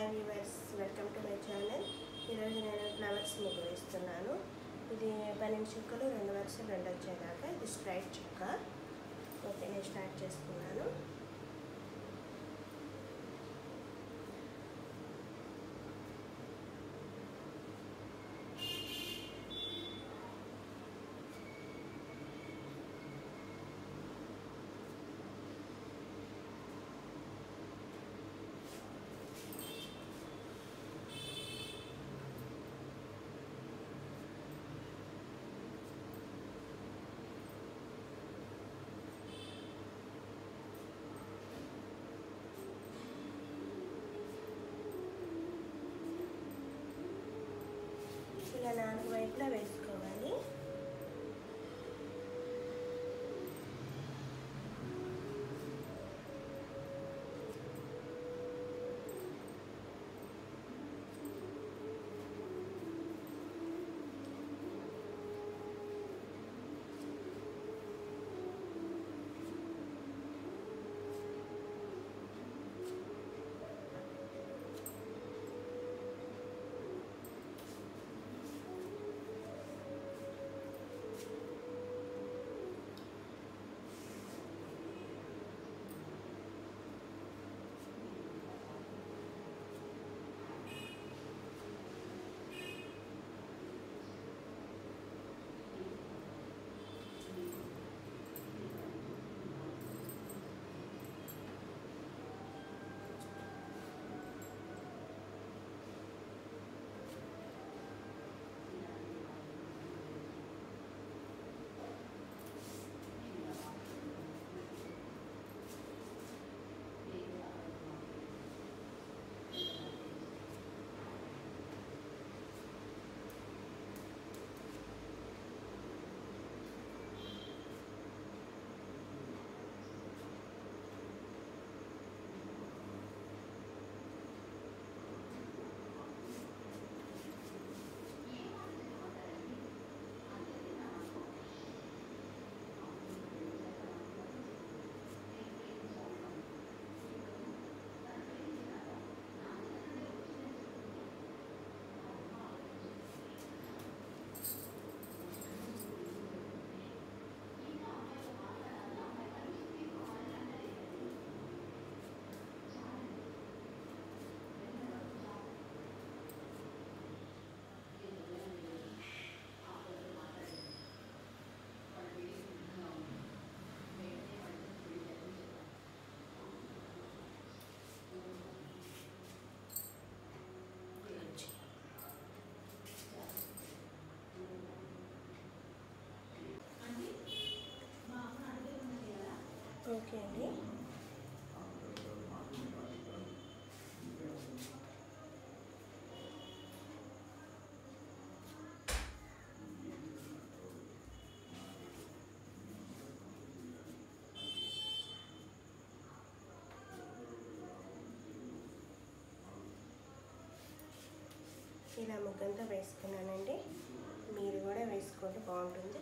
hi viewers welcome to my channel ఈరోజు నేను flowers ముగ్గు వేస్తున్నాను ఇది పన్నెండు చుక్కలు రెండు వరుసలు రెండు వచ్చేదాకా ఇది స్ట్రైట్ చుక్క ఓకే నేను స్టార్ట్ చేసుకున్నాను ఇలా నాలుగు వైపులా వేసుకోవాలి ఓకే అండి ఇలా ముగ్గంతా వేసుకున్నానండి మీరు కూడా వేసుకోండి బాగుంటుంది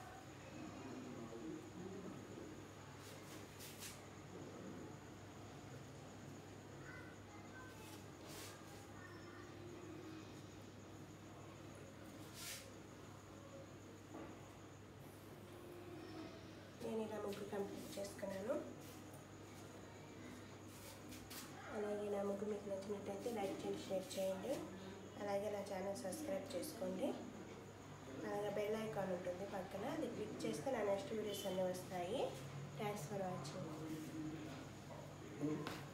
నేను ఇలా ముగ్గు కంప్లీట్ చేసుకున్నాను అలాగే నా ముగ్గు మీకు నచ్చినట్టయితే లైక్ చేయండి షేర్ చేయండి అలాగే నా ఛానల్ సబ్స్క్రైబ్ చేసుకోండి అలాగే బెల్ ఐకాన్ ఉంటుంది పక్కన అది క్లిక్ చేస్తే నా నెక్స్ట్ వీడియోస్ అన్నీ వస్తాయి థ్యాంక్స్ ఫర్ వాచింగ్